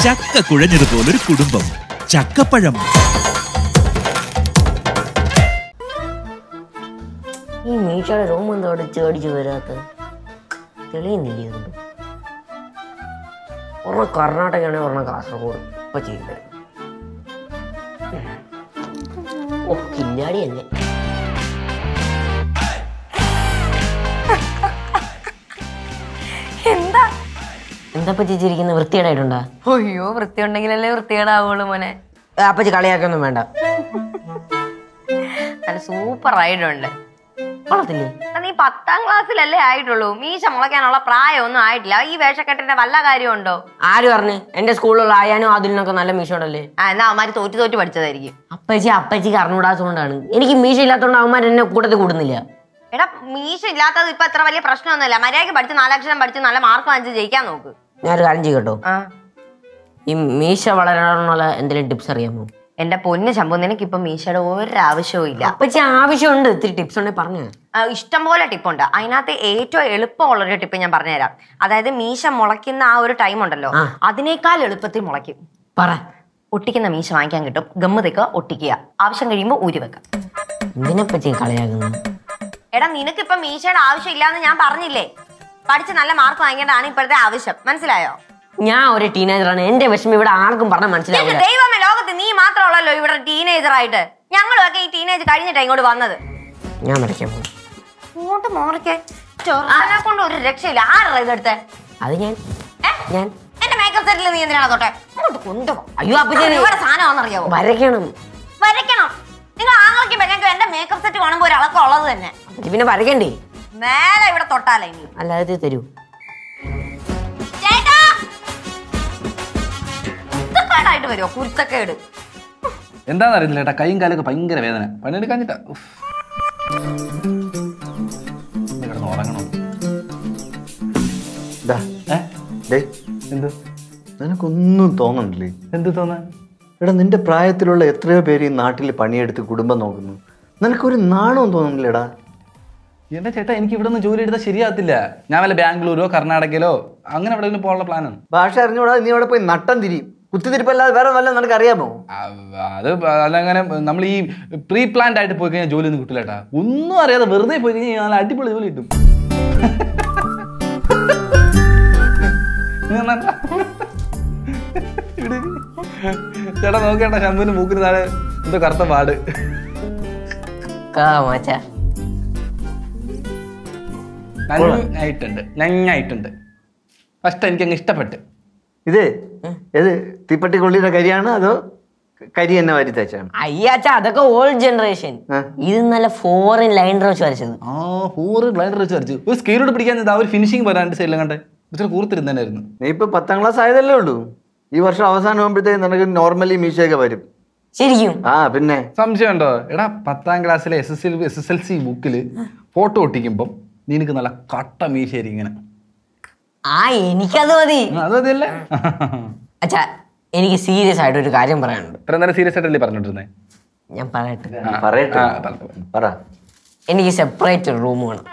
ചക്ക കുഴഞ്ഞതുപോലൊരു കുടുംബം ചക്കപ്പഴം ഈ മീശയുടെ റൂം എന്താ അവിടെ ചേടിച്ച് വരാത്ത തെളിയുന്നില്ലേ അതുകൊണ്ട് ഒരെണ്ണം കർണാടകയാണ് ഒരെണ്ണം കാസർഗോഡ് ഇപ്പൊ ചെയ്യുന്നത് ഓ കില്ലാടി തന്നെ എന്താ എന്താ പറ്റിച്ചിരിക്കുന്ന വൃത്തികേടായിട്ടുണ്ടാ അയ്യോ വൃത്തി ഉണ്ടെങ്കിലല്ലേ വൃത്തികേടാവുള്ളൂ മോനെ അപ്പച്ചി കളിയാക്കൊന്നും വേണ്ട നല്ല സൂപ്പർ ആയിട്ടുണ്ട് കൊള്ളത്തില്ലേ അത് നീ പത്താം ക്ലാസ്സിലല്ലേ ആയിട്ടുള്ളൂ മീശ മുളയ്ക്കാനുള്ള പ്രായമൊന്നും ആയിട്ടില്ല ഈ വേഷക്കെട്ടിന്റെ വല്ല കാര്യമുണ്ടോ ആര് പറഞ്ഞു എന്റെ സ്കൂളിലുള്ള ആയാനും അതിലിനൊക്കെ നല്ല മീശോടല്ലേ ആ എന്നാ അവന്മാര് തോറ്റ് തോറ്റ് പഠിച്ചതായിരിക്കും അപ്പച്ചി അപ്പച്ചിക്ക് അറിഞ്ഞൂടാത്തതുകൊണ്ടാണ് എനിക്ക് മീശ ഇല്ലാത്തതുകൊണ്ട് അവന്മാർ എന്നെ കൂട്ടത്തിൽ കൂടുന്നില്ല എടാ മീശ ഇല്ലാത്തത് ഇപ്പൊ അത്ര വലിയ പ്രശ്നമൊന്നുമില്ല മര്യാദയ്ക്ക് പഠിച്ച് നാലക്ഷരം പഠിച്ച് നല്ല മാർക്ക് വാങ്ങിച്ച് ജയിക്കാൻ നോക്ക് ഞാനൊരു കാര്യം ചെയ്യട്ടോ ആ ഈ മീശ വളരാനുള്ള എന്തെങ്കിലും ടിപ്സ് അറിയാമോ എന്റെ പൊന്ന് ശമ്പു നിനക്ക് ഇപ്പൊ മീശയുടെ ഒരാവശ്യവും ഇല്ല അപ്പച്ചി ആവശ്യമുണ്ട് ഇത്തിരി ടിപ്സ് ഉണ്ടെങ്കിൽ പറഞ്ഞു ആ, ഇഷ്ടംപോലെ ടിപ്പുണ്ട് അതിനകത്ത് ഏറ്റവും എളുപ്പമുള്ള ഒരു ടിപ്പ് ഞാൻ പറഞ്ഞുതരാം അതായത് മീശ മുളയ്ക്കുന്ന ആ ഒരു ടൈം ഉണ്ടല്ലോ ആ. അതിനേക്കാൾ എളുപ്പത്തിൽ മുളയ്ക്കും പറ ഒട്ടിക്കുന്ന മീശ വാങ്ങിക്കാൻ കിട്ടും ഗമ്മ് തെക്കുക ഒട്ടിക്കുക ആവശ്യം കഴിയുമ്പോൾ ഊരി വെക്കാം ഇതിനെപ്പറ്റി കളിയാക്കുന്നത് എടാ നിനക്ക് ഇപ്പൊ മീശയുടെ ആവശ്യം ഇല്ലാന്ന് ഞാൻ പറഞ്ഞില്ലേ പഠിച്ച് നല്ല മാർക്ക് വാങ്ങിക്കേണ്ടതാണ് ഇപ്പോഴത്തെ ആവശ്യം മനസ്സിലായോ ഞാൻ ഒരു ടീനേജറാണ് എന്റെ വിഷമം ഇവിടെ ആർക്കും പറഞ്ഞാൽ എന്റെ മനസ്സിലാവില്ല ദൈവമേ ലോകത്ത് നീ മാത്രമുള്ളല്ലോ ഇവിടെ ടീനേജർ ആയിട്ട് ഞങ്ങളും ഒക്കെ ഈ ടീനേജ് കഴിഞ്ഞിട്ടാ ഇങ്ങോട്ട് വന്നത് ഞാൻ വരയ്ക്കാൻ പോകും ഇങ്ങോട്ട് മാറിക്കേ ചെറുക്കനെ കൊണ്ട് ഒരു രക്ഷയില്ല ആരാ ഇതെടുത്തെ അത് ഞാൻ ഏ? ഞാൻ എന്റെ മേക്കപ്പ് സെറ്റിൽ നീ എന്തിനാണ് തൊട്ടെ അങ്ങോട്ട് കൊണ്ടുപോ അയ്യോ അപ്പച്ചി ഇവിടെ സാധനമാണെന്നറിയാവോ വരയ്ക്കണം വരയ്ക്കണം നിങ്ങൾ ആങ്ങൾക്ക് പെങ്ങൾക്ക് എന്റെ മേക്കപ്പ് സെറ്റ് കാണുമ്പോ ഒരു അളക്കം ഉള്ളത് തന്നെ അപ്പച്ചി പിന്നെ വരയ്ക്കണ്ടേ മേലെ ഇവിടെ തൊട്ടാലേ ഇനി അല്ലാതെ തരൂ ചേട്ടാ കുരുത്തക്കേടായിട്ട് വരുമോ കുരുത്തക്കേട് എന്താണെന്ന് അറിയില്ല ഏട്ടാ കൈയും കാലൊക്കെ ഭയങ്കര വേദന പണിയെടുക്കാഞ്ഞിട്ടാ ഉഫ്. ഒന്ന് കിടന്ന് ഉറങ്ങണം ദാ, ഏ ഡേ എന്ത് നിനക്കൊന്നും തോന്നണില്ലേ എന്ത് തോന്നാൻ എടാ നിന്റെ പ്രായത്തിലുള്ള എത്രയോ പേര് ഈ നാട്ടിൽ പണിയെടുത്ത് കുടുംബം നോക്കുന്നു നിനക്കൊരു നാണവും തോന്നുന്നില്ലടാ എന്റെ ചേട്ടാ എനിക്ക് ഇവിടെ നിന്ന് ജോലി എടുത്താൽ ശരിയാകത്തില്ല ഞാൻ വല്ല ബാംഗ്ലൂരോ കർണാടകയിലോ അങ്ങനെ എവിടെയെങ്കിലും പോകാനുള്ള പ്ലാനാണ് ഭാഷ അറിഞ്ഞൂടാ നീ അവിടെ പോയി നട്ടം തിരിയും കുത്തിത്തിരിപ്പല്ലാതെ വേറെ വല്ല നിനക്ക് അറിയാമോ അത് അതങ്ങനെ നമ്മൾ ഈ പ്രീ പ്ലാൻഡ് ആയിട്ട് പോയി കഴിഞ്ഞാൽ ജോലി ഒന്നും കിട്ടില്ല ഏട്ടാ ഒന്നും അറിയാതെ വെറുതെ പോയി കഴിഞ്ഞാൽ നല്ല അടിപൊളി ജോലി കിട്ടും നീ വന്നാ? ഇവിടെ ഇരി. ചേട്ടാ നോക്കേണ്ട ശമ്പുവിന് മൂക്കിന് താഴെ എന്തോ കറുത്ത പാട് കാ മാച്ചാ നന്നായിട്ടുണ്ട് നന്നായിട്ടുണ്ട് ഫസ്റ്റ് എനിക്ക് അങ്ങ് ഇഷ്ടപ്പെട്ട് ഇത് ഏത് തീപ്പട്ടി കൊള്ളിയുടെ കരിയാണ് അതോ കരി തന്നെ വാരി തേച്ചാണ് അയ്യാച്ചാ അതൊക്കെ ഓൾഡ് ജനറേഷൻ ആ. ഇത് നല്ല ഫോറിൻ ലൈൻ റോച്ച് വരച്ചത് ആ ഫോറ് ബ്ലൈൻഡർ വെച്ച് വരച്ചു ഒരു സ്കെയിലോട് പിടിക്കാൻ ആ ഒരു ഫിനിഷിങ് വരാൻ രണ്ട് സൈഡിലും കണ്ടേ ഇച്ചിരി കൂർത്തിരുന്നേനായിരുന്നു നീ ഇപ്പൊ പത്താം ക്ലാസ് ആയതല്ലേ ഉള്ളൂ ഈ വർഷം അവസാനം ആകുമ്പോഴത്തേക്ക് നിനക്ക് നോർമലി മീശയൊക്കെ വരും ശരിക്കും ആ പിന്നെ സംശയമുണ്ടോ എടാ പത്താം ക്ലാസ്സിലെ S S L S S L C ബുക്കിൽ ഫോട്ടോ ഒട്ടിക്കുമ്പം നിനക്ക് നല്ല കട്ട മീശയായിരിക്കും ഇങ്ങനെ ആ എനിക്കത് മതി ആ, അത് മതിയല്ലേ അച്ഛാ എനിക്ക് സീരിയസ് ആയിട്ട് ഒരു കാര്യം പറയാനുണ്ട് ഇത്ര നേരം സീരിയസ് ആയിട്ടല്ലേ പറഞ്ഞോണ്ടിരുന്നേ ഞാൻ പറയട്ടെ ആ, പറയട്ടെ ആ, പറ, പറ. പറ എനിക്ക് സെപ്പറേറ്റ് റൂം വേണം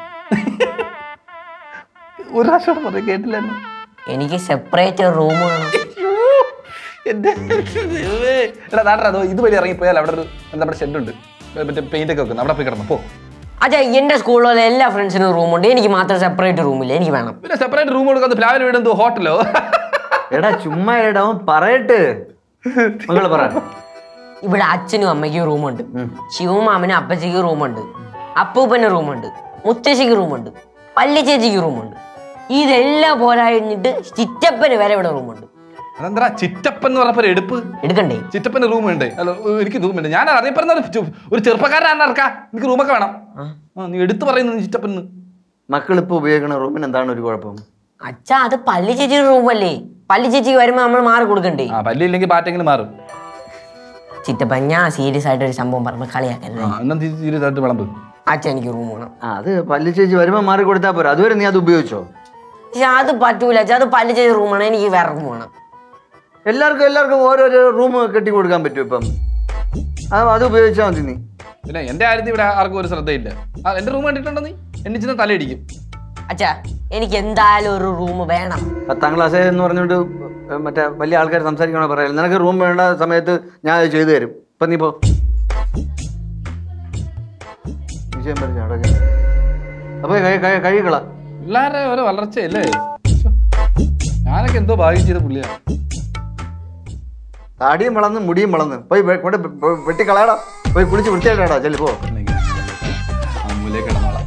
ഒരു പ്രാവശ്യം കൂടെ പറ കേട്ടില്ലായിരുന്നു എനിക്ക് സെപ്പറേറ്റ് റൂം വേണം എന്റെ ദൈവമേ. എടാ നാട്ടെ അതോ ഇതുവഴി ഇറങ്ങിപ്പോയാൽ അവിടെ ഒരു എന്താ പറയുക ഷെഡ് ഉണ്ട് മറ്റേ പെയിന്റ് ഒക്കെ വെക്കുന്നത് അവിടെ പോയി കിടന്നു പോ അച്ഛാ എന്റെ സ്കൂളിലുള്ള എല്ലാ ഫ്രണ്ട്സിനും റൂമുണ്ട് എനിക്ക് മാത്രം സെപ്പറേറ്റ് റൂമില്ല എനിക്ക് വേണം പിന്നെ സെപ്പറേറ്റ് റൂം കൊടുക്കാത്ത പ്ലാവിന് വീട് എന്തോ ഹോട്ടലോ എടാ ചുമ്മാ എടാ അവൻ പറയട്ടെ മകള് പറ ഇവിടെ അച്ഛനും അമ്മയ്ക്കും റൂമുണ്ട് ശിവമാമനും അപ്പച്ചിക്ക് റൂമുണ്ട് അപ്പൂപ്പന് റൂമുണ്ട് മുത്തശ്ശിക്ക് റൂമുണ്ട് പല്ലി ചേച്ചിക്ക് റൂമുണ്ട് ഇതെല്ലാം പോരാഞ്ഞിട്ട് ചിറ്റപ്പന് വരെ ഇവിടെ റൂമുണ്ട് അതെന്താ ചിറ്റപ്പൻ എന്ന് പറഞ്ഞപ്പോ ഒരു എടുപ്പ് എടുക്കണ്ടേ ചിറ്റപ്പന്റെ റൂം ഉണ്ട് അല്ല ഏ, എനിക്ക് റൂം ഉണ്ട് ഞാൻ അറിയപ്പെടുന്ന ഒരു ചു- ഒരു ചെറുപ്പക്കാരനാണ് ഇറക്കാ എനിക്ക് റൂമൊക്കെ വേണം ആ നീ എടുത്തു പറയുന്നു നീ ചിറ്റപ്പൻ മക്കൾ ഇപ്പൊ ഉപയോഗിക്കുന്ന റൂമിന് എന്താണ് ഒരു കുഴപ്പം അച്ഛാ അത് പല്ലി ചേച്ചിയുടെ റൂമല്ലേ പല്ലി ചേച്ചിക്ക് വരുമ്പോ നമ്മൾ മാറി കൊടുക്കണ്ടേ ആ പല്ലി ഇല്ലെങ്കിൽ പാറ്റെങ്കിലും മാറും ചിറ്റപ്പൻ ഞാൻ സീരിയസ് ആയിട്ട് ഒരു സംഭവം പറഞ്ഞ കളിയാക്കല്ലേ ആ എന്നാ സീരിയസ് ആയിട്ട് വിളമ്പ് അച്ഛൻ എനിക്ക് റൂം വേണം ആ അത് പല്ലി ചേച്ചി വരുമ്പോ മാറി കൊടുത്താ പോരാ അതുവരെ നീ അത് ഉപയോഗിച്ചോ പക്ഷെ അത് പറ്റൂല അച്ഛാ അത് പല്ലി ചേച്ചി റൂമാണ് എനിക്ക് വേറെ റൂം വേണം എല്ലാവർക്കും എല്ലാവർക്കും ഓരോരോ റൂം കെട്ടി കൊടുക്കാൻ പറ്റും ഇപ്പം അത് അത് ഉപയോഗിച്ചാൽ മതി നീ പിന്നെ എന്റെ കാര്യത്തിൽ ഇവിടെ ആർക്കും ഒരു ശ്രദ്ധയില്ല ആ എന്റെ റൂം കണ്ടിട്ടുണ്ടോ നീ എണ്ണിച്ചിന് തലയിടിക്കും അച്ഛാ എനിക്ക് എന്തായാലും ഒരു റൂം വേണം പത്താം ക്ലാസ് എന്ന് പറഞ്ഞുകൊണ്ട് ഏ, മറ്റേ വലിയ ആൾക്കാർ സംസാരിക്കണോ പറയാം നിനക്ക് റൂം വേണ്ട സമയത്ത് ഞാൻ അത് ചെയ്തു തരും ഇപ്പം നീ പോ വിഷയം പറഞ്ഞു അവിടെ അപ്പോൾ കഴിക്കള പിള്ളേരെ ഒരു വളർച്ചയല്ലേ ശ്ശോ. ഞാനൊക്കെ എന്തോ ഭാഗ്യം ചെയ്ത പുള്ളിയാണ് താടിയും വളർന്ന് മുടിയും വളർന്ന് പോയി വെ- കൊണ്ട് വെ- വെട്ടി കളയടാ പോയി കുളിച്ച് വൃത്തിയായിട്ടാടാ ചെല്ലി പോ അമ്മൂലേക്ക് കിടന്നോളാം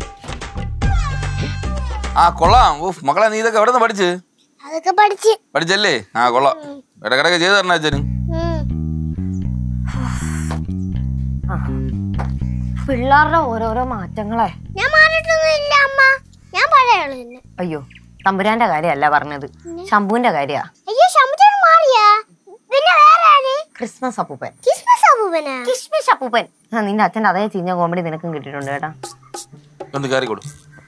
ആ കൊള്ളാം ഊഫ് മക്കളെ നീ ഇതൊക്കെ എവിടെ നിന്ന് പഠിച്ച് അതൊക്കെ പഠിച്ച് പഠിച്ചല്ലേ ആ കൊള്ളാം ഇടക്കിടക്ക് ചെയ്ത് തരണ അച്ഛന് ഉം. പിള്ളേരുടെ ഓരോരോ മാറ്റങ്ങളെ ഞാൻ മാറിയിട്ടൊന്നും ഇല്ല അമ്മ ഞാൻ പഴയ ആള് തന്നെ അയ്യോ തമ്പുരാന്റെ കാര്യമല്ല പറഞ്ഞത് ശംഭുവിന്റെ കാര്യാ അയ്യോ ശമുചേട്ടൻ മാറിയാ പിന്നെ വേറെ ആര് ക്രിസ്മസ് അപ്പൂപ്പൻ ക്രിസ്മസ് അപ്പൂപ്പനാ കിസ്മിസ് അപ്പൂപ്പൻ ആ, നിന്റെ അച്ഛൻ്റെ അതേ ചീഞ്ഞ കോമഡി നിനക്കും കിട്ടിയിട്ടുണ്ട് കേട്ടാ ഒന്ന് കയറി കൊടു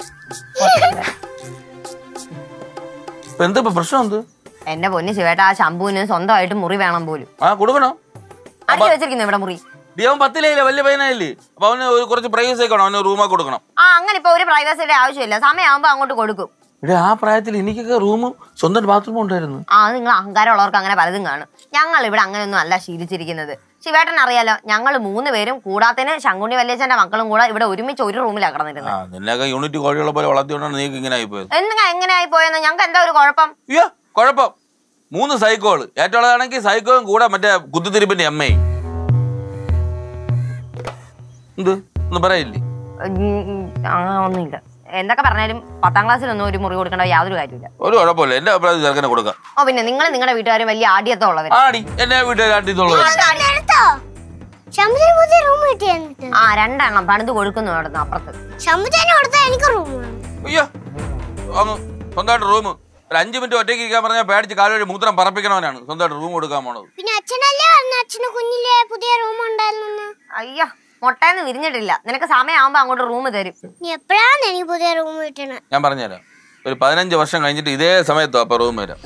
ഇപ്പൊ എന്താ ഇപ്പൊ പ്രശ്നം എന്ത് എന്റെ പൊന്ന് ശിവേട്ട ആ ശംഭുവിന് സ്വന്തമായിട്ട് മുറി വേണം പോലും ആ കൊടുക്കണോ അടിച്ചു വെച്ചിരിക്കുന്നു ഇവിടെ മുറി ഡി അവൻ പത്തിലായില്ലേ വലിയ പയ്യനായില്ലേ അപ്പൊ അവന് ഒരു കുറച്ച് പ്രൈവസി ഒക്കെ വേണം അവന് റൂമൊക്കെ കൊടുക്കണം ആ അങ്ങനെ ഇപ്പൊ ഒരു പ്രൈവസിയുടെ ആവശ്യമില്ല സമയമാകുമ്പോ അങ്ങോട്ട് കൊടുക്കും ഇവിടെ ആ പ്രായത്തിൽ എനിക്കൊക്കെ റൂമും സ്വന്തം ബാത്റൂമും ഉണ്ടായിരുന്നു ആ നിങ്ങൾ അഹങ്കാരമുള്ളവർക്ക് അങ്ങനെ പലതും കാണും ഞങ്ങൾ ഇവിടെ അങ്ങനെയൊന്നും അല്ല ശീലിച്ചിരിക്കുന്നത് ശിവേട്ടൻ അറിയാലോ ഞങ്ങൾ മൂന്ന് പേരും കൂടാത്തിന് ശങ്കുണ്ണി വല്യച്ഛന്റെ മക്കളും കൂടെ ഇവിടെ ഒരുമിച്ച് ഒരു റൂമിലാണ് കിടന്നിരുന്നത് ആ നിന്നെയൊക്കെ യൂണിറ്റ് കോഴികളെ പോലെ വളർത്തിയോണ്ടാണ് നീക്ക് ഇങ്ങനെ ആയിപ്പോയത് എന്തിനാ എങ്ങനെയായി പോയെന്ന് ഞങ്ങൾക്ക് എന്താ ഒരു കുഴപ്പം അയ്യോ കുഴപ്പം മൂന്ന് സൈക്കോള് ഏറ്റവും ഉള്ളതാണെങ്കിൽ സൈക്കോയും കൂടെ മറ്റേ കുത്തിത്തിരിപ്പിന്റെ അമ്മയും എന്ത് ഒന്നും പറയില്ലേ ഉം, ഉം, ആ ഒന്നുമില്ല എന്തൊക്കെ പറഞ്ഞാലും പത്താം ക്ലാസ്സിലൊന്നും ഒരു മുറി കൊടുക്കേണ്ട യാതൊരു കാര്യമില്ല ഒരു കുഴപ്പമില്ല എന്റെ അഭിപ്രായത്തിൽ ചെറുക്കനെ കൊടുക്കാം ഓ പിന്നെ നിങ്ങൾ നിങ്ങളുടെ വീട്ടുകാരും വലിയ ആടിയത്തം ഉള്ളവർ ആടി എന്നെ വീട്ടുകാരാട്ടിത്തുള്ളത് എടുത്തോ ശമുചേട്ടൻ പുതിയ റൂം കിട്ടി എന്നിട്ട് ആ രണ്ടെണ്ണം പണിത് കൊടുക്കുന്നു അവിടെ അപ്പുറത്ത് ശമുചേട്ടൻ കൊടുത്താ എനിക്ക് റൂം വേണം അയ്യോ അങ്ങ് സ്വന്തമായിട്ട് റൂം ഒരു അഞ്ച് മിനിറ്റ് ഒറ്റയ്ക്ക് ഇരിക്കാൻ പറഞ്ഞാൽ പേടിച്ച് കാലുവഴി മൂത്രം പറപ്പിക്കണവനാണ് സ്വന്തമായിട്ട് റൂം കൊടുക്കാൻ പോണത് പിന്നെ അച്ഛനല്ലേ പറഞ്ഞ അച്ഛന് കുഞ്ഞിലെ പുതിയ റൂം ഉണ്ടായിരുന്നു അയ്യോ മുട്ടേന്ന് വിരിഞ്ഞിട്ടില്ല നിനക്ക് സമയമാകുമ്പോ അങ്ങോട്ട് റൂം തരും നീ എപ്പോഴാണ് എനിക്ക് പുതിയ റൂം കിട്ടണേ ഞാൻ പറഞ്ഞുതരാം ഒരു പതിനഞ്ച് വർഷം കഴിഞ്ഞിട്ട് ഇതേ സമയത്തോ അപ്പൊ റൂം വരാം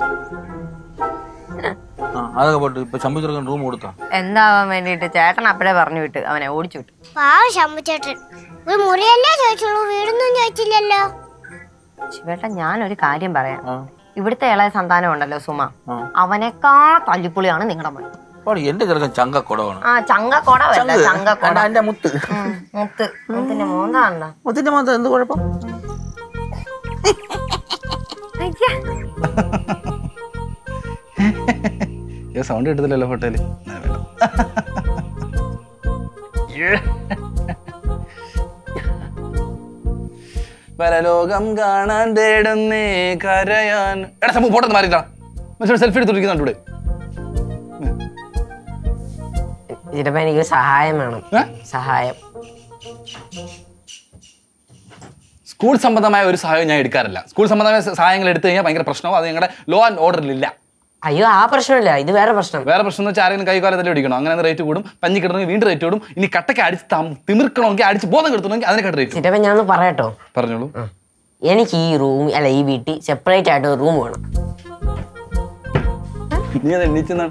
ആ അതൊക്കെ പോട്ട് ഇപ്പൊ ശമ്പു ചെറുക്കൻ റൂം കൊടുത്താ എന്താവാൻ വേണ്ടിയിട്ട് ചേട്ടൻ അപ്പഴേ പറഞ്ഞു വിട്ട് അവനെ ഓടിച്ചു വിട്ടു പാവ ശമുചേട്ടൻ ഒരു മുറിയല്ലേ ചോദിച്ചുള്ളൂ വീടൊന്നും ചോദിച്ചില്ലല്ലോ ശിവേട്ട ഞാനൊരു കാര്യം പറയാം ഇവിടുത്തെ ഇളയ സന്താനം ഉണ്ടല്ലോ സുമ അവനേക്കാ തല്ലിപ്പൊളിയാണ് നിങ്ങളുടെ മോൻ പാടി എന്റെ ചെറുക്കൻ ചങ്ക കുടവാണ് ആ ചങ്കക്കൊട വല്ല ചങ്കക്കൊട എന്റെ മുത്ത് ഉം, മുത്ത് മുത്തിന്റെ മോന്താണല്ലോ മുത്തിന്റെ മാത്രം എന്ത് കുഴപ്പം അയ്യ. സൗണ്ട് കിട്ടത്തില്ലല്ലോ ഹോട്ടല് പരലോകം കാണാൻ തേടുന്നേ കരയാൻ എടാ സംഭവം ഫോട്ടോ മാറിയിട്ടാ മനുഷ്യൻ സെൽഫി എടുത്തിരിക്കുന്നുണ്ട് ഇവിടെ ചിലപ്പോ എനിക്ക് സഹായം വേണം ഏ? സഹായം സ്കൂൾ സംബന്ധമായ ഒരു സഹായം ഞാൻ എടുക്കാറില്ല സ്കൂൾ സംബന്ധമായ സഹായങ്ങൾ എടുത്തു കഴിഞ്ഞാൽ ഭയങ്കര പ്രശ്നവും അത് ഞങ്ങളുടെ ലോ ആൻഡ് ഓർഡറിലില്ല അയ്യോ ആ പ്രശ്നമില്ല ഇത് വേറെ പ്രശ്നം വേറെ പ്രശ്നം എന്ന് വെച്ചാൽ ആരെങ്കിലും കൈകാലത്തിൽ അടിക്കണം അങ്ങനെ റേറ്റ് കൂടും പഞ്ഞി കിട്ടണമെങ്കിൽ വീണ്ടും റേറ്റ് കൂടും ഇനി കട്ടയ്ക്ക് അടിച്ച് തം- തിമിർക്കണമെങ്കിൽ അടിച്ച് ബോധം കെടുത്തണമെങ്കിൽ അതിനെക്കാട്ട് റേറ്റ് ചിറ്റപ്പൻ ഞാനൊന്ന് പറയട്ടോ പറഞ്ഞോളൂ എനിക്ക് ഈ റൂം അല്ല ഈ വീട്ടിൽ സെപ്പറേറ്റ് ആയിട്ട് ഒരു റൂം വേണം നീ അത് എണ്ണിച്ചെന്നാണ്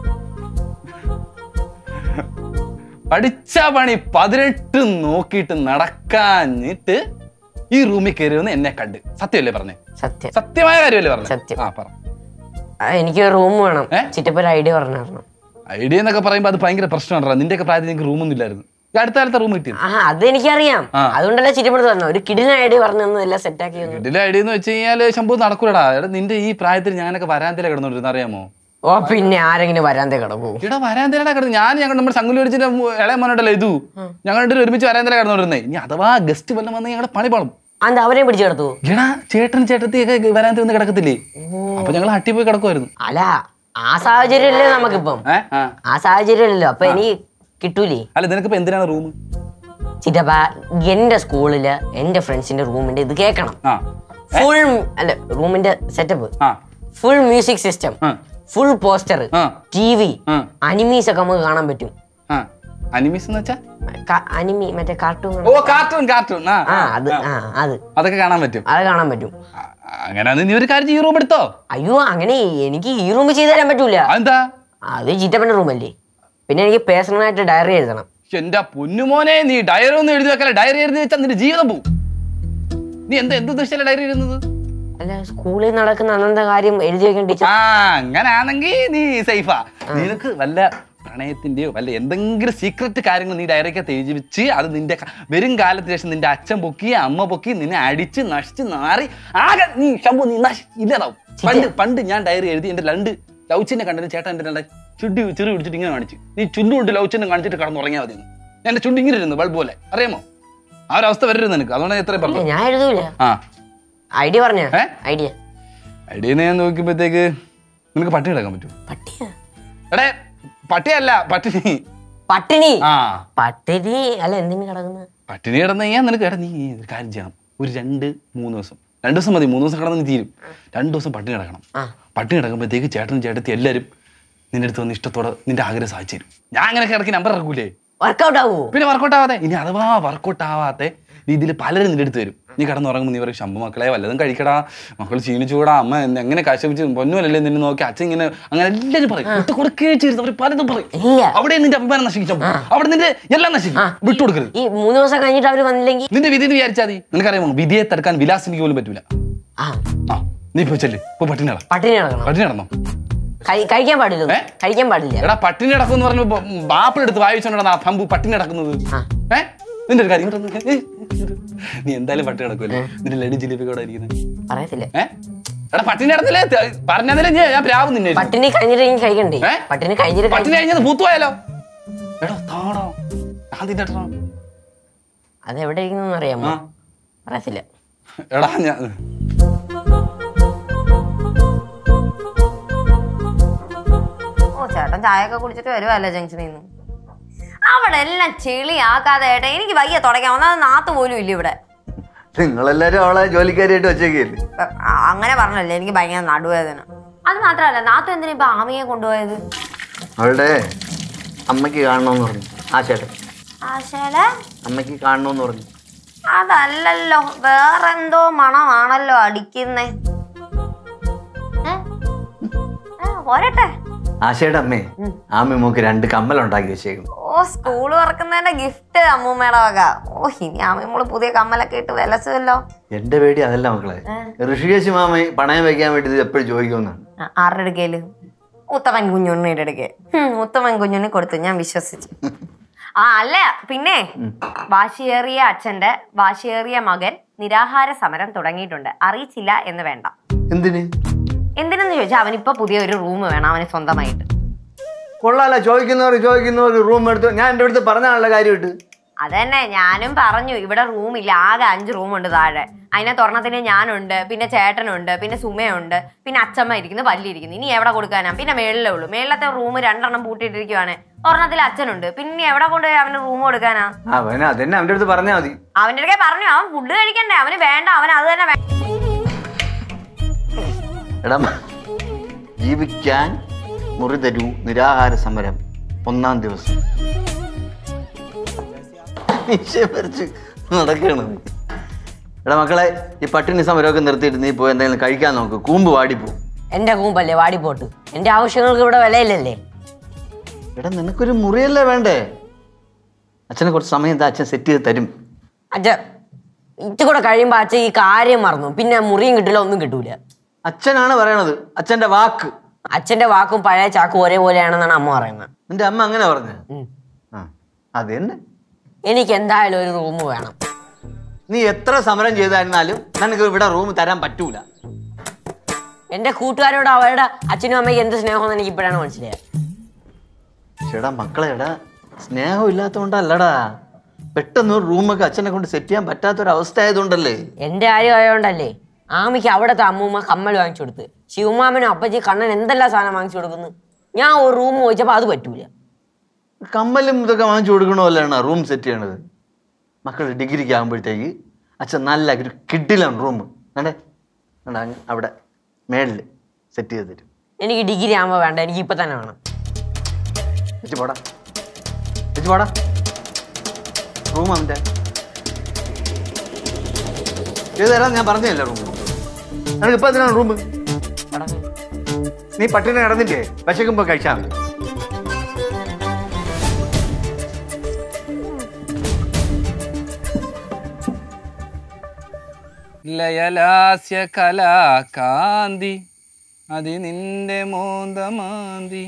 പഠിച്ച പണി പതിനെട്ട് നോക്കിയിട്ട് നടക്കാഞ്ഞിട്ട് ഈ റൂമിൽ കയറി വന്ന് എന്നെ കണ്ട് സത്യമല്ലേ പറഞ്ഞേ സത്യം സത്യമായ കാര്യമല്ലേ പറഞ്ഞേ സത്യം. ആ പറ ആ, എനിക്ക് ഒരു റൂം വേണം ഏ? ചിറ്റപ്പൻ ഒരു ഐഡിയ പറഞ്ഞു തരണം ഐഡിയ എന്നൊക്കെ പറയുമ്പോൾ അത് ഭയങ്കര പ്രശ്നമാണ് നിന്റെയൊക്കെ പ്രായത്തിൽ നിങ്ങൾക്ക് റൂമൊന്നും ഇല്ലായിരുന്നു ഈ അടുത്ത കാലത്തെ റൂം കിട്ടിയത് ആ അത് എനിക്കറിയാം ആ. അതുകൊണ്ടല്ലേ ചിറ്റപ്പൻ പറഞ്ഞു ഒരു കിടിലൻ ഐഡിയ പറഞ്ഞു തന്നു എല്ലാം സെറ്റാക്കി തന്നു ഇതിലെ ഐഡിയ എന്ന് വെച്ച് കഴിഞ്ഞാൽ ശമ്പു നടക്കൂലടാ എടാ നിന്റെ ഈ പ്രായത്തിൽ ഞാനൊക്കെ വരാന്തയില കിടന്നോണ്ടിരുന്ന അറിയാമോ ഓ പിന്നെ ആരെങ്കിലും വരാന്തേ കിടക്കൂ ഇവിടെ വരാന്തയിലാണ് കിടന്നു ഞാൻ ഞങ്ങൾ നമ്മുടെ സംഗുലി ഒടിച്ചിന്റെ ഇളയ മോനുണ്ടല്ലോ ഇതു ഞങ്ങൾ രണ്ടുപേരും ഒരുമിച്ച് വരാന്തയില കിടന്നോണ്ടിരുന്നേ ഇനി അഥവാ ഗസ്റ്റ് വല്ലതും വന്ന് ഞങ്ങളുടെ പണി പാളും അന്ത് അവരെയും പിടിച്ചു കിടത്തു എടാ ചേട്ടൻ ചേട്ടത്തിയൊക്കെ വരാന്തി വന്ന് കിടക്കത്തില്ലേ അപ്പൊ ഞങ്ങൾ ഹട്ടി പോയി കിടക്കുമായിരുന്നു അല്ല ആ സാഹചര്യമല്ലേ നമുക്കിപ്പം ഏ ആ ആ സാഹചര്യമല്ലല്ലോ അപ്പൊ എനിക്ക് കിട്ടൂലേ അല്ല നിനക്കിപ്പോ എന്തിനാണ് റൂം ചിറ്റപ്പ എന്റെ സ്കൂളില് എന്റെ ഫ്രണ്ട്സിന്റെ റൂമിന്റെ ഇത് കേൾക്കണം ആ ഫുൾ അല്ല റൂമിന്റെ സെറ്റപ്പ് ആ ഫുൾ മ്യൂസിക് സിസ്റ്റം ആ. ഫുൾ പോസ്റ്റർ ആ. ടി വി ആ. അനിമീസ് ഒക്കെ നമുക്ക് കാണാൻ പറ്റും ആ അനിമീസ് എന്ന് വെച്ചാ അനിമി മറ്റേ കാർട്ടൂൺ ഓ കാർട്ടൂൺ കാർട്ടൂൺ ആ ആ ആ, അത് ആ. ആ അത് അതൊക്കെ കാണാൻ പറ്റും അത് കാണാൻ പറ്റും ആ, അങ്ങനെയാന്ന് നീ ഒരു കാര്യം ഈ റൂം എടുത്തോ അയ്യോ അങ്ങനെ എനിക്ക് ഈ റൂം ചെയ്തു തരാൻ പറ്റൂല അതെന്താ അത് ചിറ്റപ്പന്റെ റൂമല്ലേ പിന്നെ എനിക്ക് പേഴ്സണൽ ആയിട്ട് ഡയറി എഴുതണം എന്റെ പൊന്നുമോനെ നീ ഡയറി ഒന്നും എഴുതി വെക്കല ഡയറി എഴുതി വെച്ചാൽ നിന്റെ ജീവിതം പോവും നീ എന്ത് എന്ത് ഉദ്ദേശിച്ചല്ല ഡയറി ഇരുന്നത് അല്ല സ്കൂളിൽ നടക്കുന്ന അന്നത്തെ കാര്യം എഴുതി വെക്കാൻ ടീച്ചർ ആ അങ്ങനാണെങ്കിൽ നീ സേഫാ നിനക്ക് വല്ല പ്രണയത്തിന്റെയോ വല്ല എന്തെങ്കിലും സീക്രട്ട് കാര്യങ്ങൾ നീ ഡയറിക്കകത്ത് എഴുതി വെച്ച് അത് നിന്റെ ക- വരും കാലത്തിന് ശേഷം നിന്റെ അച്ഛൻ പൊക്കി അമ്മ പൊക്കി നിന്നെ അടിച്ച് നശിച്ച് നാറി ആകെ നീ ശമ്പു നീ നശി ഇല്ലാതാവും പണ്ട് പണ്ട് ഞാൻ ഡയറി എഴുതി എന്റെ രണ്ട് ലൗച്ചിനെ കണ്ടിട്ട് ചേട്ടൻ എന്റെ രണ്ട് ചുണ്ടി ചെറു പിടിച്ചിട്ട് ഇങ്ങനെ കാണിച്ചു നീ ചുണ്ടു കൊണ്ട് ലൗച്ചിനെ കാണിച്ചിട്ട് കടന്നുറങ്ങിയാൽ മതി എന്ന്. ഞാൻ എന്റെ ചുണ്ടി ഇങ്ങനെ ഇരുന്നു ബൾബ് പോലെ അറിയാമോ ആ ഒരു അവസ്ഥ വരരുത് നിനക്ക് അതുകൊണ്ട് ഞാൻ എത്രയും പറഞ്ഞു ഞാൻ എഴുതൂല ആ ഐഡിയ പറഞ്ഞ ഏ? ഐഡിയ ഐഡിയനെ ഞാൻ നോക്കിയപ്പോഴത്തേക്ക് നിനക്ക് പട്ടി കിടക്കാൻ പറ്റുമോ പട്ടിയ എടേ പട്ടിയല്ല പട്ടിണി പട്ടിണി ആ പട്ടിണി അല്ല എന്തിനു കിടക്കുന്നത് പട്ടിണി കിടന്നു കഴിഞ്ഞാൽ നിനക്ക് എടാ നീ ഒരു കാര്യം ചെയ്യണം ഒരു രണ്ട് മൂന്ന് ദിവസം രണ്ട് ദിവസം മതി മൂന്ന് ദിവസം കിടന്ന് നീ തീരും രണ്ട് ദിവസം പട്ടിണി കിടക്കണം ആ. പട്ടിണി കിടക്കുമ്പോഴത്തേക്ക് ചേട്ടനും ചേട്ടത്തി എല്ലാവരും നിന്റെ അടുത്ത് വന്ന് ഇഷ്ടത്തോടെ നിന്റെ ആഗ്രഹം സാധിച്ചു തരും ഞാൻ അങ്ങനെ കിടക്കി നമ്പർ ഇറക്കൂലേ വർക്കൗട്ട് ആവുമോ പിന്നെ വർക്കൗട്ട് ആവാതെ ഇനി അഥവാ വർക്കൗട്ട് ആവാത്ത രീതിയിൽ പലരും നിന്റെ അടുത്ത് വരും നീ കിടന്നുറങ്ങുമ്പോൾ നീ പറയും ശമ്പു മക്കളെ വല്ലതും കഴിക്കടാ മക്കൾ ക്ഷീണിച്ചുകൂടാ അമ്മ എന്നെ എങ്ങനെ കശപിച്ച് പൊന്നുമല്ലേ നിന്നെ നോക്കി അച്ഛൻ ഇങ്ങനെ അങ്ങനെ എല്ലാവരും പറയും വിട്ടു കൊടുക്കുകയും ചെയ്തു അവർ പലതും പറയും ഇല്ല അവിടെ നിന്റെ അഭിമാനം നശിക്കും അവിടെ നിന്റെ എല്ലാം നശിക്കും വിട്ടുകൊടുക്കരുത് ഈ മൂന്ന് ദിവസം കഴിഞ്ഞിട്ട് അവര് വന്നില്ലെങ്കിൽ നിന്റെ വിധി എന്ന് വിചാരിച്ചാൽ മതി നിനക്കറിയാമോ വിധിയെ തടുക്കാൻ വിലാസിനിക്ക് പോലും പറ്റൂല ആ ആ നീ ഇപ്പൊ ചെല്ല് ഇപ്പൊ പട്ടിണി കിട പട്ടിണി കിടക്കണം പട്ടിണി കിടന്നോ കഴി- കഴിക്കാൻ പാടില്ല ഏ? കഴിക്കാൻ പാടില്ല എടാ പട്ടിണി കിടക്കും എന്ന് പറഞ്ഞപ്പോ ബാപ്പിളെടുത്ത് വായിച്ചോണ്ടാ പമ്പു പട്ടിണി കിടക്കുന്നത് ആ. ഏ നിന്റെ ഒരു കാര്യം ഇങ്ങോട്ട് വന്ന്. ഏ, നീ എന്തായാലും പട്ടിണി കിടക്കുമല്ലോ നിന്റെ ലഡു ജിലേബി കൂടെ ഇരിക്കുന്നത് പറയത്തില്ല ഏ എടാ പട്ടിണി കിടന്നില്ലേ ത- പറഞ്ഞതിലേ ഞാൻ ഞാൻ പ്രാവ് നിന്നെ പട്ടിണി കഴിഞ്ഞിട്ട് എനിക്ക് കഴിക്കണ്ടേ ഏ? പട്ടിണി കഴിഞ്ഞിട്ട് പട്ടിണി കഴി- കഴിഞ്ഞത് പൂത്തുപോയാലോ എടാ താടോ ഞാൻ തിന്നെ അത് എവിടെ ഇരിക്കുന്നു അറിയാമോ ആ. പറയത്തില്ല എടാ ഞാൻ ഓ ചേട്ടൻ ചായയൊക്കെ കുടിച്ചിട്ട് വരുമല്ലോ ജംഗ്ഷനിൽ നിന്ന് അവിടെ എല്ലാം ചെളിയാക്കാതെ ഏട്ടാ എനിക്ക് വയ്യ തുടയ്ക്കാൻ ഒന്നാമത് നാത്ത് പോലും ഇല്ല ഇവിടെ നിങ്ങളെല്ലാരും അവളെ ജോലിക്കാരിയായിട്ട് വെച്ചേക്കല്ലേ ആ, അങ്ങനെ പറഞ്ഞല്ലേ എനിക്ക് ഭയങ്കര നടുവേദന അത് മാത്രമല്ല നാത്തു എന്തിനാ ഇപ്പൊ ആമിയെ കൊണ്ടുപോയത് അവളുടെ അമ്മയ്ക്ക് കാണണമെന്ന് പറഞ്ഞു ആ ചേട്ടൻ ആശാലെ അമ്മയ്ക്ക് കാണണമെന്ന് പറഞ്ഞു അതല്ലല്ലോ വേറെന്തോ മണമാണല്ലോ അടിക്കുന്നേ ഏ? ഏ, പോരട്ടെ ആശയുടെ അമ്മേ ആമി മോക്ക് രണ്ട് കമ്മലുണ്ടാക്കി വെച്ചേക്കും ഓ സ്കൂൾ തുറക്കുന്നതിന്റെ ഗിഫ്റ്റ് അമ്മൂമ്മയുടെ വക ഓ ഇനി അമ്മൂമ്മള് പുതിയ കമ്മലൊക്കെ ഇട്ട് വിലസുമല്ലോ എന്റെ പേടി അതല്ല മക്കളെ ഋഷികേശ് മാമ പണയം വെക്കാൻ വേണ്ടി ഇത് എപ്പോഴും ചോദിക്കുമെന്നാണ് ആ, ആരുടെ അടുക്കയില് ഉത്തമൻ കുഞ്ഞുണ്ണിയുടെ അടുക്കെ ഉത്തമൻ കുഞ്ഞുണ്ണി കൊടുത്തു ഞാൻ വിശ്വസിച്ചു ആ അല്ല പിന്നെ വാശിയേറിയ അച്ഛന്റെ വാശിയേറിയ മകൻ നിരാഹാര സമരം തുടങ്ങിയിട്ടുണ്ട് അറിയിച്ചില്ല എന്ന് വേണ്ട എന്തിന് എന്തിനെന്ന് ചോദിച്ചാൽ അവനിപ്പോ പുതിയ ഒരു റൂം വേണം അവന് സ്വന്തമായിട്ട് കൊള്ളാല ചോദിക്കുന്നവർ ചോദിക്കുന്നവർ റൂം എടുത്ത് ഞാൻ എൻ്റെ അടുത്ത് പറഞ്ഞാണല്ലോ കാര്യമായിട്ട് അതന്നെ ഞാനും പറഞ്ഞു ഇവിടെ റൂമില്ല ആകെ അഞ്ച് റൂമുണ്ട് താഴെ അതിനെ തുറന്നത്തിന് ഞാനുണ്ട് പിന്നെ ചേട്ടനുണ്ട് പിന്നെ സുമയുണ്ട് പിന്നെ അച്ഛമ്മ ഇരിക്കുന്നു പല്ലിരിക്കുന്നു ഇനി എവിടെ കൊടുക്കാനാ പിന്നെ മേളിലേ ഉള്ളൂ മേളിലത്തെ റൂം രണ്ടെണ്ണം പൂട്ടിയിട്ടിരിക്കുവാണ് ഒരെണ്ണത്തിൽ അച്ഛനുണ്ട് പിന്നെ എവിടെ കൊണ്ടുപോയി അവന് റൂം കൊടുക്കാനാ അവന് അതന്നെ അവൻ്റെ അടുത്ത് പറഞ്ഞാൽ മതി അവന്റെ അടുക്കെ പറഞ്ഞു അവൻ ഫുഡ് കഴിക്കണ്ടേ അവന് വേണ്ട അവൻ അത് തന്നെ വേ- എടാ ജീവിക്കാൻ മുറി തരൂ നിരാഹാര സമരം ഒന്നാം ദിവസം മീശ വരച്ച് നടക്കണം എടാ മക്കളെ ഈ പട്ടിണി സമരമൊക്കെ നിർത്തിയിട്ട് നീ പോയി എന്തെങ്കിലും കഴിക്കാൻ നോക്ക് കൂമ്പ് വാടിപ്പോ എന്റെ കൂമ്പല്ലേ വാടിപ്പോട്ട് എന്റെ ആവശ്യങ്ങൾക്ക് ഇവിടെ വിലയില്ലല്ലേ എടാ നിനക്കൊരു മുറിയല്ലേ വേണ്ടേ അച്ഛനെ കുറച്ച് സമയം എന്താ അച്ഛൻ സെറ്റ് ചെയ്ത് തരും അച്ഛ ഇത് കൂടെ കഴിയുമ്പോ അച്ഛൻ ഈ കാര്യം മറന്നു പിന്നെ മുറിയും കിട്ടില്ല ഒന്നും കിട്ടൂല അച്ഛനാണ് പറയണത് അച്ഛന്റെ വാക്ക് അച്ഛന്റെ വാക്കും പഴയ ചാക്കും ഒരേപോലെയാണെന്നാണ് അമ്മ പറയുന്നത് നിന്റെ അമ്മ അങ്ങനെ പറഞ്ഞു ഉം. ആ അത് തന്നെ എനിക്ക് എന്തായാലും ഒരു റൂം വേണം നീ എത്ര സമരം ചെയ്തായിരുന്നാലും നിനക്ക് ഇവിടെ റൂം തരാൻ പറ്റൂല എന്റെ കൂട്ടുകാരോട് അവരുടെ അച്ഛനും അമ്മയ്ക്ക് എന്ത് സ്നേഹമെന്ന് എനിക്ക് ഇപ്പോഴാണ് മനസ്സിലായത് ചേടാ മക്കളെ എടാ സ്നേഹം ഇല്ലാത്തതുകൊണ്ടല്ലടാ പെട്ടെന്ന് ഒരു റൂമൊക്കെ അച്ഛനെ കൊണ്ട് സെറ്റ് ചെയ്യാൻ പറ്റാത്തൊരവസ്ഥ ആയതുകൊണ്ടല്ലേ എന്റെ കാര്യം ആയതുകൊണ്ടല്ലേ ആമിക്ക് അവിടുത്തെ അമ്മൂമ്മ കമ്മൽ വാങ്ങിച്ചു കൊടുത്ത് ശിവമാമനും അപ്പച്ചി കണ്ണൻ എന്തെല്ലാം സാധനം വാങ്ങിച്ചു കൊടുക്കുന്നു ഞാൻ ഒരു റൂം ചോദിച്ചപ്പോൾ അത് പറ്റൂല കമ്മലും ഇതൊക്കെ വാങ്ങിച്ചു കൊടുക്കണമല്ലാണ് റൂം സെറ്റ് ചെയ്യണത് മക്കൾ ഡിഗ്രിക്ക് ആകുമ്പോഴത്തേക്ക് അച്ഛൻ നല്ല ഒരു കിഡിലാണ് റൂം കണ്ടേ കണ്ടാ അങ്ങ് അവിടെ മേളിൽ സെറ്റ് ചെയ്ത് തരും എനിക്ക് ഡിഗ്രി ആകുമ്പോൾ വേണ്ട എനിക്ക് ഇപ്പൊ തന്നെ വേണം വെച്ച് പോടാ വെച്ച് പോടാ റൂം അവൻ്റെ ചെയ്ത് തരാം ഞാൻ പറഞ്ഞില്ല റൂം നിനക്ക് ഇപ്പൊ എന്തിനാണ് റൂം നീ പട്ടിണി കിടന്നില്ലേ വിശക്കുമ്പോ കഴിച്ചാൽ മതി ലയലാസ്യ കലാകാന്തി അതി നിന്റെ മോന്തമാന്തി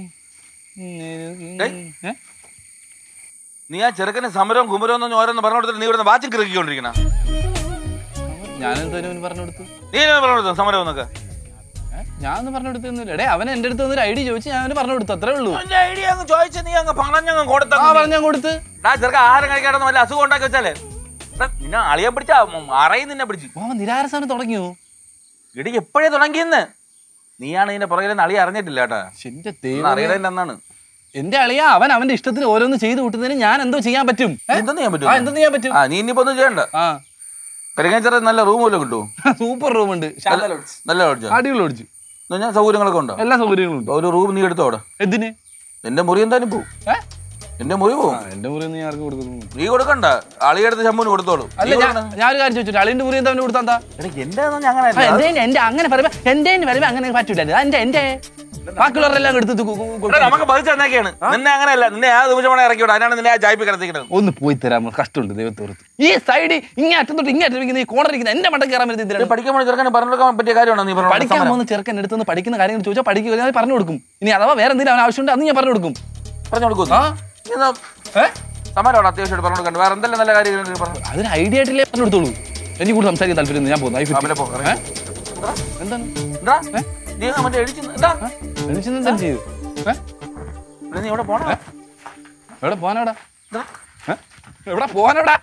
ഏ? നീ ആ ചെറുക്കന് സമരവും കുമരവും എന്ന് ഓരോന്ന് പറഞ്ഞു കൊടുത്തിട്ട് നീ ഇവിടുന്ന് വാച്ചിൽ കിറക്കിക്കൊണ്ടിരിക്കണ ഞാനെന്തോ അവന് പറഞ്ഞു കൊടുത്തു നീ എന്നെ പറഞ്ഞു കൊടുത്തു സമരം എന്നൊക്കെ ഏ? ഞാനൊന്നും പറഞ്ഞു കൊടുത്തൊന്നുമില്ല എടേ അവൻ എന്റെ അടുത്ത് ഒരു ഐഡിയ ചോദിച്ചു ഞാൻ അവന് പറഞ്ഞു കൊടുത്തു അത്രേ ഉള്ളൂ എന്റെ ഐഡിയ അങ്ങ് ചോദിച്ച നീ അങ്ങ് പറഞ്ഞങ്ങ് കൊടുത്ത ആ പറഞ്ഞ കൊടുത്ത് ചെറുക്ക ആഹാരം കഴിക്കാതെ വല്ല അസുഖം ഉണ്ടാക്കി വെച്ചാലേ എടാ, നിന്നെ അളിയാൻ പിടിച്ച അറയും നിന്നെ പിടിച്ച് ഓ നിരാരസാനം തുടങ്ങിയോ ഇടി എപ്പോഴേ തുടങ്ങിയെന്ന് നീയാണ് ഇതിന്റെ പുറകിൽ അളി അറിഞ്ഞിട്ടില്ല കേട്ടാ എന്റെ ഒന്ന് ദൈവം അറിയണതിന്റെ എന്നാണ് എന്റെ അളിയ അവൻ അവന്റെ ഇഷ്ടത്തിന് ഓരോന്ന് ചെയ്ത് കൂട്ടുന്നതിന് ഞാൻ എന്തോ ചെയ്യാൻ പറ്റും ഏ? എന്തെന്ന് ചെയ്യാൻ പറ്റും ആ എന്തെന്ന് ചെയ്യാൻ പറ്റും ആ നീ ഇനിയിപ്പോ ഒന്നും ചെയ്യണ്ട ആ കരിങ്ങാച്ചറ നല്ല റൂം വല്ലതും കിട്ടുമോ സൂപ്പർ റൂം ഉണ്ട് നല്ല ലോഡ്ജ് അടിപൊളി ഓടിച്ചു ഞാൻ സൗകര്യങ്ങളൊക്കെ ഉണ്ടോ എല്ലാ സൗകര്യങ്ങളും ഉണ്ട് ഒരു റൂം നീ എടുത്തോ അവിടെ എന്തിന് എന്റെ മുറി എന്തായാലും പോവും ഏ? എന്റെ മുറി പോവും ആ, എന്റെ മുറി നീ ആർക്ക് കൊടുക്കുന്നു നീ കൊടുക്കണ്ട അളിയെടുത്ത് ശമ്പൂന് കൊടുത്തോളൂ അല്ല ഞാൻ ഞാനൊരു കാര്യം ചോദിച്ചു അളിന്റെ മുറി എന്താ അവന് കൊടുത്താ എന്താ എന്റെ അങ്ങനെ ആ, എന്റെ എന്റെ അങ്ങനെ പറയുമ്പോ എന്റെ വരുമ്പോ അങ്ങനെ പറ്റൂല എന്റെ എന്റെ ബാക്കിയുള്ളവരെല്ലാം എടുത്ത് കു- കു- എടാ, കൊടുക്കണം. നമുക്ക് പതിച്ച് തന്നേക്കാണ് നിന്നെ അങ്ങനെയല്ല നിന്നെ ആ നിമിഷമാണ് ഇറക്കി വിടാം അതിനാണ് നിന്നെ ആ ജായ്പി കിടത്തിക്കുന്നത് ഒന്ന് പോയി തരാമോ കഷ്ടമുണ്ട് ദൈവത്തോർത്ത് ഈ സൈഡ് ഇങ്ങനെ അറ്റം തൊട്ട് ഇങ്ങനെ അറ്റം ഈ കോണർ ഇരിക്കുന്ന എന്റെ മണ്ടക്ക് കയറാൻ പറ്റുന്ന എന്തിനാണ്? പഠിക്കാൻ പോണ ചെറുക്കനെ പറഞ്ഞു കൊടുക്കാൻ പറ്റിയ കാര്യമാണോ നീ പറഞ്ഞു പഠിക്കാൻ പോകുന്ന ചെറുക്കൻ എടുത്തുനിന്ന് പഠിക്കുന്ന കാര്യങ്ങൾ ചോദിച്ചാൽ പഠിക്കുക ഞാൻ പറഞ്ഞു കൊടുക്കും ഇനി അഥവാ വേറെ എന്തെങ്കിലും അവൻ ആവശ്യമുണ്ട് അത് ഞാൻ പറഞ്ഞു കൊടുക്കും പറഞ്ഞു കൊടുക്കും ആ ഏ? സമാരോട് അത്യാവശ്യമായിട്ട് പറഞ്ഞു കൊടുക്കണ്ട വേറെ എന്തെല്ലാം നല്ല കാര്യങ്ങൾ പറഞ്ഞു അതൊരു ഐഡിയ ആയിട്ടില്ലേ പറഞ്ഞു കൊടുത്തോളൂ എനിക്ക് കൂടുതൽ സംസാരിക്കാൻ താല്പര്യം ഞാൻ പോകുന്നു I fit. അവനെ പോ, ഇറങ്ങി. ഏ? എന്താണ് എന്താ നീ മറ്റേ എഴുതി എന്താ എനിക്ക് എന്താ ചെയ്തു ഏ? ഇവിടെ നീ എവിടെ പോണ എവിടെ പോവാനെവിടാ ഏ? എവിടെ പോവാനെവിടാ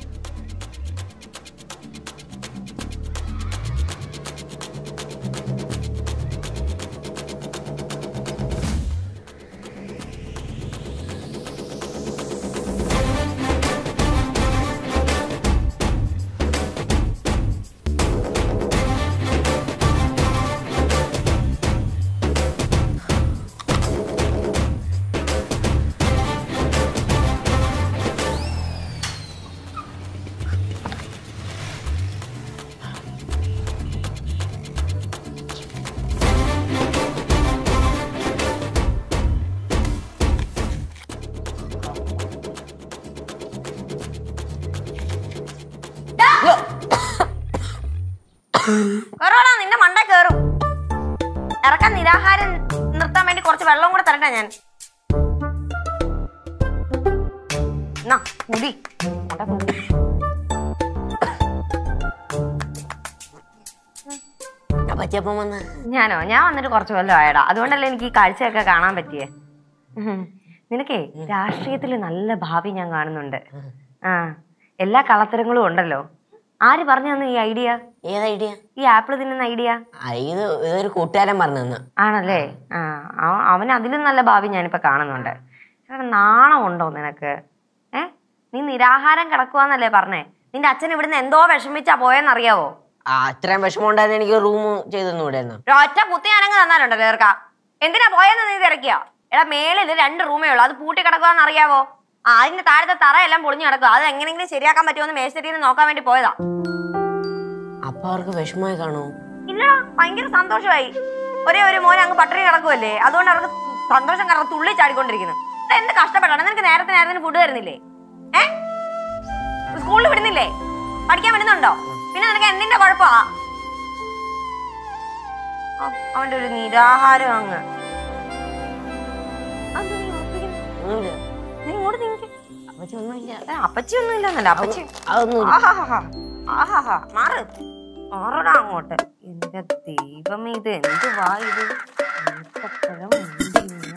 കേറോടാ നിന്റെ മണ്ട കേറും ഇറക്കാൻ നിരാഹാരം നിർത്താൻ വേണ്ടി കുറച്ച് വെള്ളം കൂടെ തരട്ടെ ഞാൻ എന്നാ, കുടി. കൊണ്ടാ കുടി. പച്ചപ്പം വന്ന് ഞാനോ ഞാൻ വന്നിട്ട് കുറച്ച് കൊല്ലം ആയടാ അതുകൊണ്ടല്ലേ എനിക്ക് ഈ കാഴ്ചയൊക്കെ കാണാൻ പറ്റിയേ ഉം. നിനക്കേ രാഷ്ട്രീയത്തിൽ നല്ല ഭാവി ഞാൻ കാണുന്നുണ്ട് ആ എല്ലാ കളത്തരങ്ങളും ഉണ്ടല്ലോ ആര് പറഞ്ഞു തന്നു ഈ ഐഡിയ ഏത് ഐഡിയ ഈ ആപ്പിൾ തിന്നുന്ന ഐഡിയ ഇത് ഇതൊരു കൂട്ടുകാരൻ പറഞ്ഞു തന്ന ആണല്ലേ ആ അവ- അവന് അതിലും നല്ല ഭാവി ഞാനിപ്പോ കാണുന്നുണ്ട് എടാ, നാണമുണ്ടോ നിനക്ക് ഏ നീ നിരാഹാരം കിടക്കുവാന്നല്ലേ പറഞ്ഞേ നിന്റെ അച്ഛൻ ഇവിടുന്ന് എന്തോ വിഷമിച്ചാ പോയെന്നറിയാവോ ആ അത്രയും വിഷമം ഉണ്ടായിരുന്നു എനിക്ക് റൂം ചെയ്തു തന്നൂടായിരുന്നു ഒറ്റ കുത്തി ഞാനങ്ങ് തന്നാലുണ്ടല്ലോ ചേർക്ക എന്തിനാ പോയെന്ന് നീ തിരക്കിയ എടാ മേളിൽ രണ്ട് റൂമേ ഉള്ളൂ അത് പൂട്ടി കിടക്കുവാന്ന് അറിയാവോ ആ അതിന്റെ താഴത്തെ തറയെല്ലാം പൊളിഞ്ഞു കിടക്കുക അത് എങ്ങനെയെങ്കിലും ശരിയാക്കാൻ പറ്റുമോ മേശരിന്ന് നോക്കാൻ വേണ്ടി പോയതാ അപ്പൊ അവർക്ക് വിഷമമായി കാണൂ ഇല്ലടാ ഭയങ്കര സന്തോഷമായി ഒരേ ഒരു മോൻ അങ്ങ് പട്ടിണി കിടക്കുമല്ലേ അതുകൊണ്ട് അവർക്ക് സന്തോഷം കാരണം തുള്ളി ചാടിക്കൊണ്ടിരിക്കുന്നു ഇത് എന്ത് കഷ്ടപ്പെട്ടാണ് നിനക്ക് നേരത്തെ നേരത്തിന് ഫുഡ് തരുന്നില്ലേ ഏ സ്കൂളിൽ വിടുന്നില്ലേ പഠിക്കാൻ വിടുന്നുണ്ടോ പിന്നെ നിനക്ക് എന്തിന്റെ കുഴപ്പമാ ആ, അവന്റെ ഒരു നിരാഹാരം അങ്ങ് അതെന്താ നീ ഉറപ്പിക്കുന്നെ? ഒന്നുമില്ല നീ ഇങ്ങോട്ട് നീങ്ങ്. അപ്പച്ചി ഒന്നുമില്ല ഏ, അപ്പച്ചി ഒന്നും ഇല്ലെന്നല്ല അപ്പച്ചി അതൊന്നും ആഹാഹാ. ആഹാഹാ. മാറ് മാറടാ അങ്ങോട്ട് എന്റെ ദൈവമേ ഇത് എന്ത് വാ ഇത് ഏത്തപ്പഴം മുന്തിരിങ്ങ.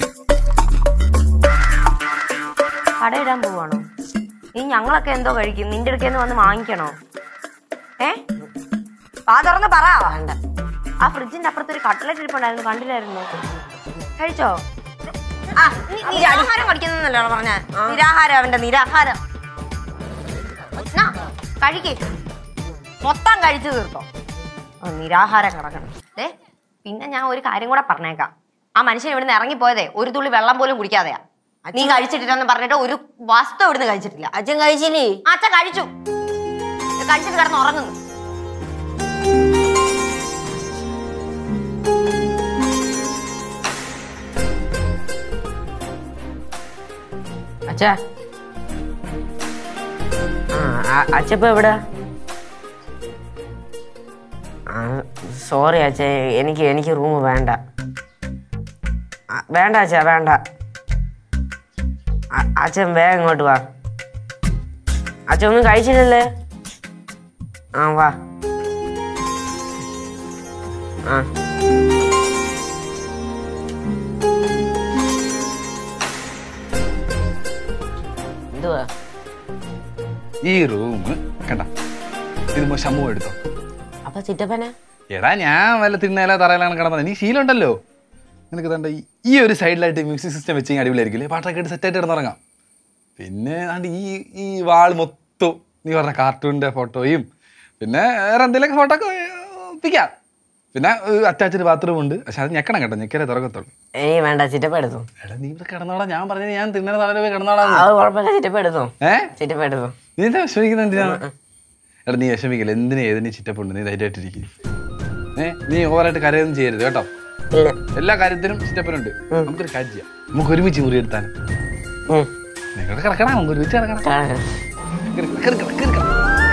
കടയിടാൻ പോവാണോ ഈ ഞങ്ങളൊക്കെ എന്തോ കഴിക്കും നിന്റെ അടുക്കേന്ന് വന്ന് വാങ്ങിക്കണോ ഏ വാ തുറന്ന് പറ വേണ്ട ആ ഫ്രിഡ്ജിന്റെ അപ്പുറത്ത് ഒരു കട്ട്ലറ്റ് ഇരിപ്പുണ്ടായിരുന്നു കണ്ടില്ലായിരുന്നു കഴിച്ചോ ആ നീ നിരാഹാരം കഴിക്കുന്നല്ലോ പറഞ്ഞ നിരാഹാരം അവന്റെ നിരാഹാരം നാ, കഴിക്ക് മൊത്തം കഴിച്ചു തീർത്തോ ആ, നിരാഹാരം കിടക്കണം ദേ പിന്നെ ഞാൻ ഒരു കാര്യം കൂടെ പറഞ്ഞേക്കാം ആ മനുഷ്യൻ ഇവിടുന്ന് ഇറങ്ങിപ്പോയതേ ഒരു തുള്ളി വെള്ളം പോലും കുടിക്കാതെയാ നീ കഴിച്ചിട്ടില്ലെന്ന് പറഞ്ഞിട്ട് ഒരു വസ്തു ഇവിടുന്ന് കഴിച്ചിട്ടില്ല അച്ഛൻ കഴിച്ചില്ലേ ആ, അച്ഛൻ കഴിച്ചു കഴിച്ചിട്ട് കിടന്ന് ഉറങ്ങുന്നു അച്ഛാ ആ അച്ഛപ്പ എവിടെ സോറി അച്ഛ എനിക്ക് എനിക്ക് റൂം വേണ്ട ആ, വേണ്ട അച്ഛ വേണ്ട അ- അച്ഛൻ വേഗം ഇങ്ങോട്ട് വാ അച്ഛൻ ഒന്നും കഴിച്ചില്ലല്ലേ ആ വാ ആ എന്തുവാ ഈ റൂം കണ്ട ഇത് മോ ശമ്പു എടുത്തോ അപ്പൊ ചിറ്റപ്പനെ എടാ ഞാൻ വല്ല തിണ്ണേല തറയിലാണ് കിടന്നത് നീ ശീലമുണ്ടല്ലോ നിനക്ക് തണ്ട ഈ ഒരു സൈഡിലായിട്ട് മ്യൂസിക് സിസ്റ്റം വെച്ച് അടിപൊളിയായിരിക്കില്ലേ പാട്ടൊക്കെ ആയിട്ട് സെറ്റായിട്ട് കിടന്നുറങ്ങാം പിന്നെ ദാണ്ട് ഈ ഈ വാൾ മൊത്തം നീ പറഞ്ഞ കാർട്ടൂണിന്റെ ഫോട്ടോയും പിന്നെ വേറെ എന്തെങ്കിലുമൊക്കെ ഫോട്ടോ ഒക്കെ ഒപ്പിക്കാം പിന്നെ അറ്റാച്ച്ഡ് ബാത്റൂം ഉണ്ട് പക്ഷെ അത് ഞെക്കണം കേട്ടോ ഞെക്കലേ തുറക്കത്തുള്ളൂ ഏയ് വേണ്ട ചിറ്റപ്പ എടുത്തോ എടാ നീ ഇവിടെ കിടന്നോടാ ഞാൻ പറഞ്ഞത് ഞാൻ തിണ്ണേല തറയിൽ പോയി കിടന്നോടാ അത് കുഴപ്പമില്ല ചിറ്റപ്പ എടുത്തോ ഏ ചിറ്റപ്പ എടുത്തോ നീ എന്താ വിഷമിക്കുന്നത് എന്തിനാണ് എടാ നീ വിഷമിക്കില്ല എന്തിനാ ഏതിന് ചിറ്റപ്പുണ്ട് നീ ധൈര്യമായിട്ടിരിക്കും ഏ നീ ഓവറായിട്ട് കരയൊന്നും ചെയ്യരുത് കേട്ടോ ഇല്ല എല്ലാ കാര്യത്തിനും ചിറ്റപ്പനുണ്ട് നമുക്കൊരു കാര്യം ചെയ്യാം നമുക്ക് ഒരുമിച്ച് മുറി എടുത്താൽ ഉം. നിങ്ങൾ കിടക്കണം നമുക്ക് ഒരുമിച്ച് കിടക്കണം കാണാം. കിടക്ക്, കിടക്ക്, കിടക്ക്, കിടക്ക്.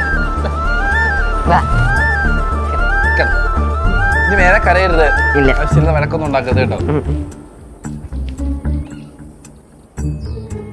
വാ കിടക്ക്. ഇനി നേരെ കരയരുത് ഇല്ല. ആവശ്യമില്ല വഴക്കൊന്നും ഉണ്ടാക്കരുത് കേട്ടോ